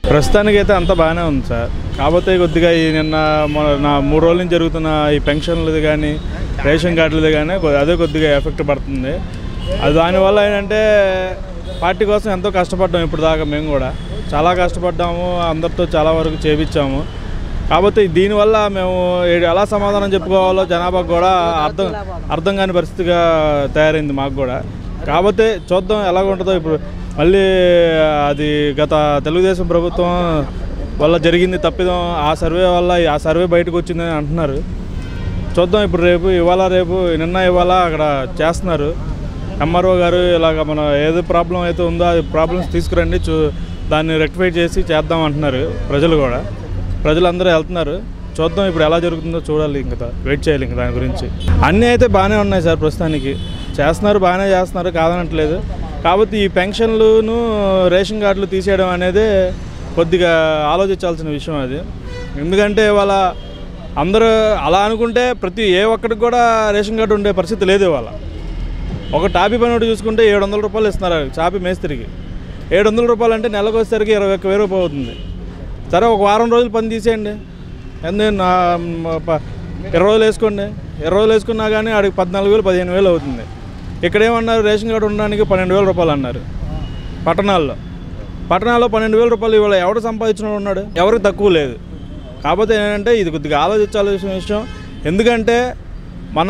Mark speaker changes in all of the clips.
Speaker 1: ప్రస్తుతానికి అయితే అంతా బాగానే ఉంది సార్ కాకపోతే కొద్దిగా ఈ నిన్న మొన్న నా మూడు రోజుల నుంచి జరుగుతున్న ఈ పెన్షన్లది కానీ రేషన్ కార్డులది కానీ కొ- అదే కొద్దిగా ఎఫెక్ట్ పడుతుంది అది దానివల్ల ఏంటంటే పార్టీ కోసం ఎంతో కష్టపడ్డాం ఇప్పుడు దాకా మేము కూడా చాలా కష్టపడ్డాము అందరితో చాలా వరకు చేపించాము కాకపోతే దీనివల్ల మేము ఏ- ఎలా సమాధానం చెప్పుకోవాలో జనాభాకు కూడా అర్థం అర్థం కాని పరిస్థితిగా తయారైంది మాకు కూడా కాకపోతే చూద్దాం ఎలాగ ఉంటుందో ఇప్పుడు మళ్ళీ అది గత తెలుగుదేశం ప్రభుత్వం వల్ల జరిగింది తప్పిదం ఆ సర్వే వల్ల ఆ సర్వే బయటకు వచ్చిందని అంటున్నారు చూద్దాం ఇప్పుడు రేపు ఇవాళ రేపు నిన్న ఇవాళ అక్కడ చేస్తున్నారు ఎంఆర్ఓ గారు ఇలాగ మన ఏదో ప్రాబ్లం అయితే ఉందో అది ప్రాబ్లమ్స్ తీసుకురండి చూ దాన్ని రెక్టిఫై చేసి చేద్దాం అంటున్నారు ప్రజలు కూడా ప్రజలందరూ వెళ్తున్నారు చూద్దాం ఇప్పుడు ఎలా జరుగుతుందో చూడాలి ఇంకా వెయిట్ చేయాలి ఇంకా దాని గురించి అన్నీ అయితే బాగానే ఉన్నాయి సార్ ప్రస్తుతానికి చేస్తున్నారు బాగానే చేస్తున్నారు కాదనట్లేదు కాబట్టి ఈ పెన్షన్లును రేషన్ కార్డులు తీసేయడం అనేది కొద్దిగా ఆలోచించాల్సిన విషయం అది ఎందుకంటే వాళ్ళ అందరూ అలా అనుకుంటే ప్రతి ఏ ఒక్కడికి కూడా రేషన్ కార్డు ఉండే పరిస్థితి లేదు ఇవాళ ఒక టాపీ పని ఒకటి చూసుకుంటే ఏడు వందల రూపాయలు ఇస్తున్నారు చాపి మేస్త్రికి ఏడు వందల రూపాయలు అంటే నెలకు వచ్చేసరికి ఇరవై ఒక్క వెయ్యి రూపాయలు అవుతుంది సరే ఒక వారం రోజులు పని తీసేయండి ఎందుకు నా మ- ప- ఇరవై రోజులు వేసుకోండి ఇరవై రోజులు వేసుకున్నా కానీ ఆడికి పద్నాలుగు వేలు పదిహేను వేలు అవుతుంది ఇక్కడ ఏమన్నారు రేషన్ కార్డు ఉండడానికి పన్నెండు వేల రూపాయలు అన్నారు పట్టణాల్లో పట్టణాల్లో పన్నెండు వేల రూపాయలు ఇవాళ ఎవడు సంపాదించిన ఉన్నాడు ఎవరికి తక్కువ లేదు కాకపోతే ఏంటంటే ఇది కొద్దిగా ఆలోచించాల్సిన విషయం ఎందుకంటే మన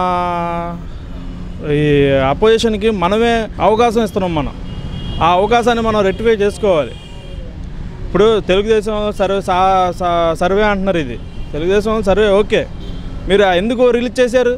Speaker 1: ఈ అపోజిషన్కి మనమే అవకాశం ఇస్తున్నాం మనం ఆ అవకాశాన్ని మనం రెక్టిఫై చేసుకోవాలి ఇప్పుడు తెలుగుదేశం సర్వే సా- సా- సర్వే అంటున్నారు ఇది తెలుగుదేశం సర్వే ఓకే మీరు ఎందుకు రిలీజ్ చేశారు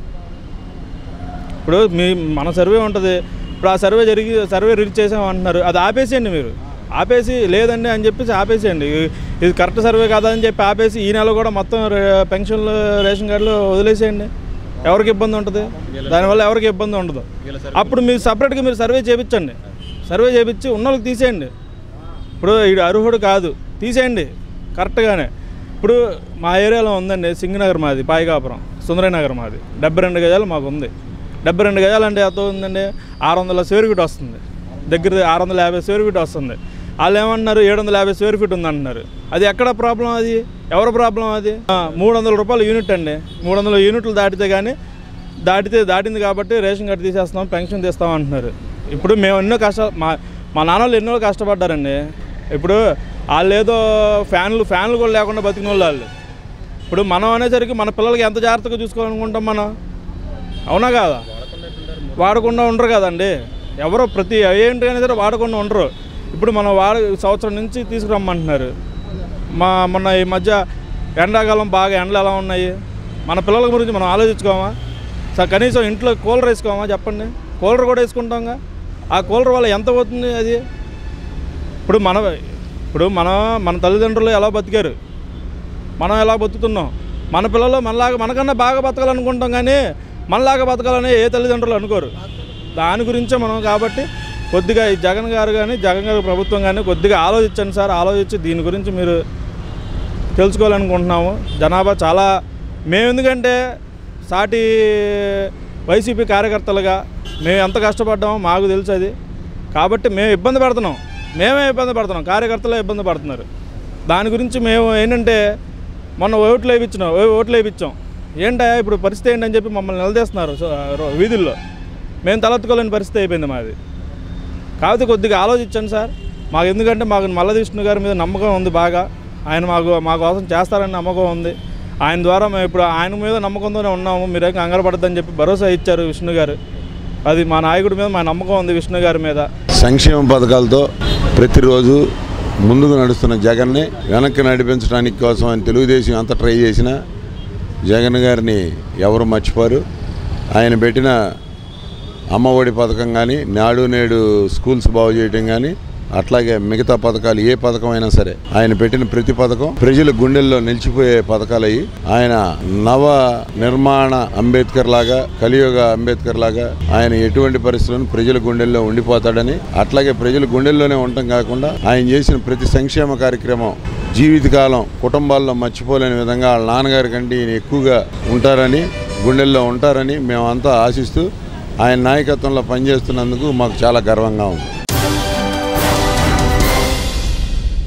Speaker 1: ఇప్పుడు మీ మన సర్వే ఉంటుంది ఇప్పుడు ఆ సర్వే జరిగి సర్వే రిలీజ్ చేసాం అంటున్నారు అది ఆపేసేయండి మీరు ఆపేసి లేదండి అని చెప్పేసి ఆపేసేయండి ఇది- ఇది కరెక్ట్ సర్వే కాదని చెప్పి ఆపేసి ఈ నెల కూడా మొత్తం రే- పెన్షన్లు రేషన్ కార్డులు వదిలేసేయండి ఎవరికి ఇబ్బంది ఉంటుంది దానివల్ల ఎవరికి ఇబ్బంది ఉండదు అప్పుడు మీరు సపరేట్గా మీరు సర్వే చేయించండి సర్వే చేయించి ఉన్న వాళ్ళకి తీసేయండి ఇప్పుడు ఈడు అర్హుడు కాదు తీసేయండి కరెక్ట్గానే ఇప్పుడు మా ఏరియాలో ఉందండి సింగనగర్ మాది పాయికాపురం సుందరనగర్ మాది డెబ్బై రెండు గజాలు మాకు ఉంది డెబ్బై రెండు గజాలు అంటే ఎంత ఉందండి ఆరు వందల స్క్వేర్ ఫీట్ వస్తుంది దగ్గర ఆరు వందల యాభై స్క్వేర్ ఫీట్ వస్తుంది వాళ్ళు ఏమన్నారు ఏడు వందల యాభై స్క్వేర్ ఫీట్ ఉందంటున్నారు అది ఎక్కడ ప్రాబ్లం అది ఎవరి ప్రాబ్లం అది ఆ, మూడు వందల రూపాయలు యూనిట్ అండి మూడు వందల యూనిట్లు దాటితే కానీ దాటితే దాటింది కాబట్టి రేషన్ కార్డు తీసేస్తాం పెన్షన్ తీస్తాం అంటున్నారు ఇప్పుడు మేము ఎన్నో కష్ట మా మా నాన్నలు ఎన్నో కష్టపడ్డారండి ఇప్పుడు వాళ్ళు ఏదో ఫ్యాన్లు ఫ్యాన్లు కూడా లేకుండా బతికిన వాళ్ళు వాళ్ళు ఇప్పుడు మనం అనేసరికి మన పిల్లలకి ఎంత జాగ్రత్తగా చూసుకోవాలనుకుంటాం మనం అవునా కాదా వాడకుండా ఉండరు కదండి ఎవరో ప్రతి ఏంటైనా సరే వాడకుండా ఉండరు ఇప్పుడు మనం వాడ సంవత్సరం నుంచి తీసుకురమ్మంటున్నారు మా మొన్న ఈ మధ్య ఎండాకాలం బాగా ఎండలు ఎలా ఉన్నాయి మన పిల్లల గురించి మనం ఆలోచించుకోమా సార్ కనీసం ఇంట్లో కూలర్ వేసుకోమా చెప్పండి కూలర్ కూడా వేసుకుంటాంగా ఆ కూలర్ వల్ల ఎంత అవుతుంది అది ఇప్పుడు మన ఇప్పుడు మన మన తల్లిదండ్రులు ఎలా బతికారు మనం ఎలా బతుకుతున్నాం మన పిల్లలు మనలాగా మనకన్నా బాగా బతకాలనుకుంటాం కానీ మనలాగా బతకాలని ఏ తల్లిదండ్రులు అనుకోరు దాని గురించే మనం కాబట్టి కొద్దిగా ఈ జగన్ గారు కానీ జగన్ గారి ప్రభుత్వం కానీ కొద్దిగా ఆలోచించండి సార్ ఆలోచించి దీని గురించి మీరు తెలుసుకోవాలనుకుంటున్నాము జనాభా చాలా మేము ఎందుకంటే సాటి వైసీపీ కార్యకర్తలుగా మేము ఎంత కష్టపడ్డామో మాకు తెలుసు అది కాబట్టి మేము ఇబ్బంది పడుతున్నాం మేమే ఇబ్బంది పడుతున్నాం కార్యకర్తలే ఇబ్బంది పడుతున్నారు దాని గురించి మేము ఏంటంటే మొన్న ఓట్లు వేయించినాం ఓ- ఓట్లు వేయించాం ఏంటా ఇప్పుడు పరిస్థితి ఏంటని చెప్పి మమ్మల్ని నిలదీస్తున్నారు సో, రో- వీధుల్లో మేము తలెత్తుకోలేని పరిస్థితి అయిపోయింది మాది కాకపోతే కొద్దిగా ఆలోచించండి సార్ మాకు ఎందుకంటే మాకు మల్ల విష్ణు గారి మీద నమ్మకం ఉంది బాగా ఆయన మాకు మా కోసం చేస్తారని నమ్మకం ఉంది ఆయన ద్వారా మేము ఇప్పుడు ఆయన మీద నమ్మకంతోనే ఉన్నాము మీరేం కంగారు పడద్దని చెప్పి భరోసా ఇచ్చారు విష్ణు గారు అది మా నాయకుడి మీద మా నమ్మకం ఉంది విష్ణు గారి మీద
Speaker 2: సంక్షేమ పథకాలతో ప్రతిరోజు ముందుకు నడుస్తున్న జగన్ని వెనక్కి నడిపించడానికి కోసం ఆయన తెలుగుదేశం అంత ట్రై చేసినా జగన్ గారిని ఎవరు మర్చిపోరు ఆయన పెట్టిన అమ్మఒడి పథకం కానీ నాడు నేడు స్కూల్స్ బాగు చేయటం కానీ అట్లాగే మిగతా పథకాలు ఏ పథకం అయినా సరే ఆయన పెట్టిన ప్రతి పథకం ప్రజల గుండెల్లో నిలిచిపోయే పథకాలు అయ్యి ఆయన నవ నిర్మాణ అంబేద్కర్ లాగా కలియుగ అంబేద్కర్ లాగా ఆయన ఎటువంటి పరిస్థితులను ప్రజల గుండెల్లో ఉండిపోతాడని అట్లాగే ప్రజల గుండెల్లోనే ఉండటం కాకుండా ఆయన చేసిన ప్రతి సంక్షేమ కార్యక్రమం జీవితకాలం కుటుంబాల్లో మర్చిపోలేని విధంగా వాళ్ళ నాన్నగారి కంటే ఈయన ఎక్కువగా ఉంటారని గుండెల్లో ఉంటారని మేమంతా ఆశిస్తూ ఆయన నాయకత్వంలో పనిచేస్తున్నందుకు మాకు చాలా గర్వంగా ఉంది